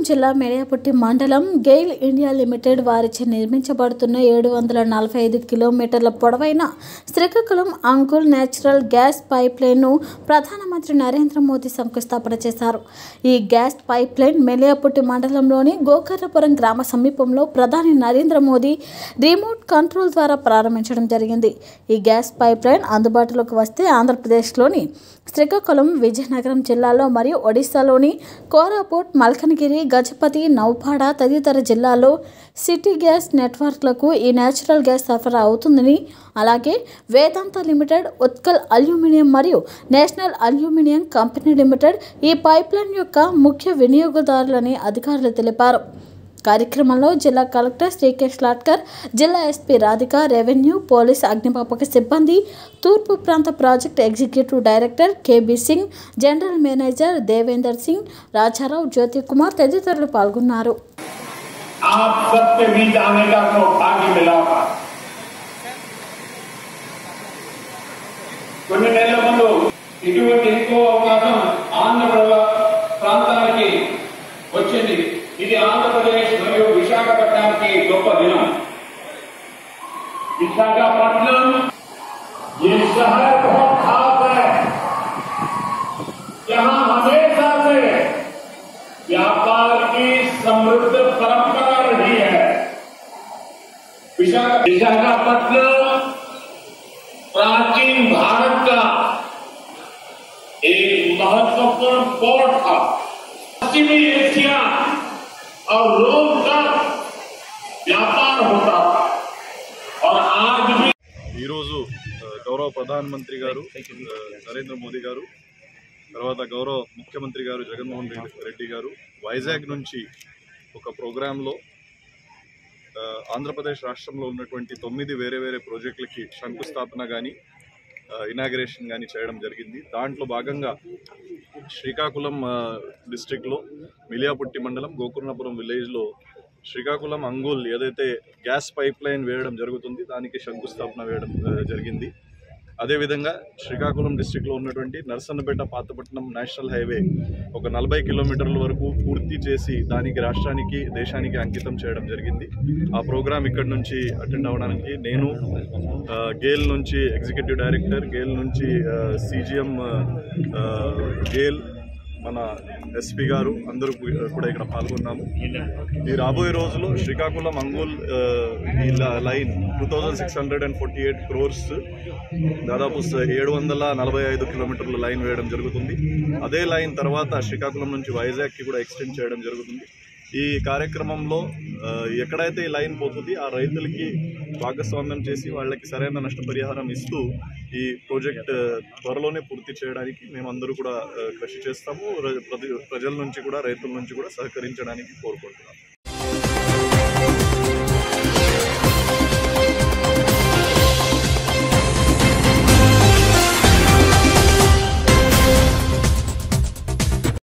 జిల్లా మేడియాపుట్టి మండలం GAIL India limited వారిచే నిర్మించబడుతున్న ఏడు వందల నలభై ఐదు కిలోమీటర్ల పొడవైన Srikakulam Angul natural gas pipe లైన్ను ప్రధానమంత్రి నరేంద్ర మోదీ శంకుస్థాపన చేశారు ఈ గ్యాస్ పైప్ లైన్ మెలియాపుట్టి మండలంలోని గోకర్ణపురం గ్రామ సమీపంలో ప్రధాని నరేంద్ర మోదీ రిమోట్ కంట్రోల్ ద్వారా ప్రారంభించడం జరిగింది ఈ గ్యాస్ పైప్ లైన్ అందుబాటులోకి వస్తే ఆంధ్రప్రదేశ్లోని శ్రీకాకుళం విజయనగరం జిల్లాలో మరియు ఒడిశాలోని కోరాపుట్ మల్కనగిరి గజపతి నౌపాడ తదితర జిల్లాల్లో సిటీ గ్యాస్ నెట్వర్క్లకు ఈ నేచురల్ గ్యాస్ సరఫరా అవుతుందని అలాగే వేదాంత లిమిటెడ్ ఉత్కల్ అల్యూమినియం మరియు నేషనల్ అల్యూమినియం కంపెనీ లిమిటెడ్ ఈ పైప్లైన్ యొక్క ముఖ్య వినియోగదారులని అధికారులు తెలిపారు కార్యక్రమంలో జిల్లా కలెక్టర్ శ్రీకేష్ లాట్కర్ జిల్లా ఎస్పీ రాధిక రెవెన్యూ పోలీస్ అగ్నిమాపక సిబ్బంది తూర్పు ప్రాంత project executive director KB Singh general manager Devender Singh Rajarao Jyoti Kumar తదితరులు పాల్గొన్నారు आप सबके बीच आने का सौभाग्य मिला होगा కొన్ని నెలల ముందు ఇటువంటి ఇంకో అవకాశం ఆంధ్ర ప్రాంతానికి వచ్చింది ఇది ఆంధ్రప్రదేశ్ మరియు విశాఖపట్నానికి గొప్ప దినం విశాఖపట్నం ये शहर बहुत खास है यहाँ हमेशा से व्यापार की समृद्ध परंपरा रही है विशाखा विशाखापट्टनम प्राचीन भारत का एक महत्वपूर्ण पोर्ट था पश्चिमी एशिया और रोम तक व्यापार होता था और आज भी ఈరోజు ఆ, గౌరవ ప్రధానమంత్రి గారు ఆ, నరేంద్ర మోదీ గారు తర్వాత గౌరవ ముఖ్యమంత్రి గారు జగన్మోహన్ రెడ్డి రెడ్డి గారు వైజాగ్ నుంచి ఒక ప్రోగ్రాంలో ఆ, ఆంధ్రప్రదేశ్ రాష్ట్రంలో ఉన్నటువంటి తొమ్మిది వేరే వేరే ప్రాజెక్టులకి శంకుస్థాపన కానీ ఇనాగరేషన్ కానీ చేయడం జరిగింది దాంట్లో భాగంగా శ్రీకాకుళం ఆ, డిస్ట్రిక్ట్లో మిలియాపుట్టి మండలం గోకర్ణపురం విలేజ్లో శ్రీకాకుళం అంగుల్ ఏదైతే గ్యాస్ పైప్ లైన్ వేయడం జరుగుతుంది దానికి శంకుస్థాపన వేయడం ఆ, జరిగింది అదేవిధంగా శ్రీకాకుళం డిస్టిక్లో ఉన్నటువంటి నర్సన్నపేట పాతపట్నం నేషనల్ హైవే ఒక నలభై కిలోమీటర్ల వరకు పూర్తి చేసి దానికి రాష్ట్రానికి దేశానికి అంకితం చేయడం జరిగింది ఆ ప్రోగ్రామ్ ఇక్కడ నుంచి అటెండ్ అవ్వడానికి నేను ఆ, గేల్ నుంచి ఎగ్జిక్యూటివ్ డైరెక్టర్ గేల్ నుంచి సీజీఎం గేల్ మన ఎస్పీ గారు అందరూ కు- కూడా ఇక్కడ పాల్గొన్నాము ఈ రాబోయే రోజుల్లో శ్రీకాకుళం అంగుల్ ఆ, ఈ ల- line two thousand six hundred and forty eight crores దాదాపు స- ఏడు వందల నలభై ఐదు కిలోమీటర్ల లైన్ వేయడం జరుగుతుంది అదే లైన్ తర్వాత శ్రీకాకుళం నుంచి వైజాగ్కి కూడా ఎక్స్టెండ్ చేయడం జరుగుతుంది ఈ కార్యక్రమంలో ఆ, ఎక్కడైతే ఈ లైన్ పోతుంది ఆ రైతులకి భాగస్వామ్యం చేసి వాళ్ళకి సరైన నష్టపరిహారం ఇస్తూ ఈ ప్రాజెక్ట్ ఆ, త్వరలోనే పూర్తి చేయడానికి మేమందరూ కూడా ఆ, కృషి చేస్తాము ర- ప్రతి- ప్రజల నుంచి కూడా రైతుల నుంచి కూడా సహకరించడానికి కోరుకుంటున్నాం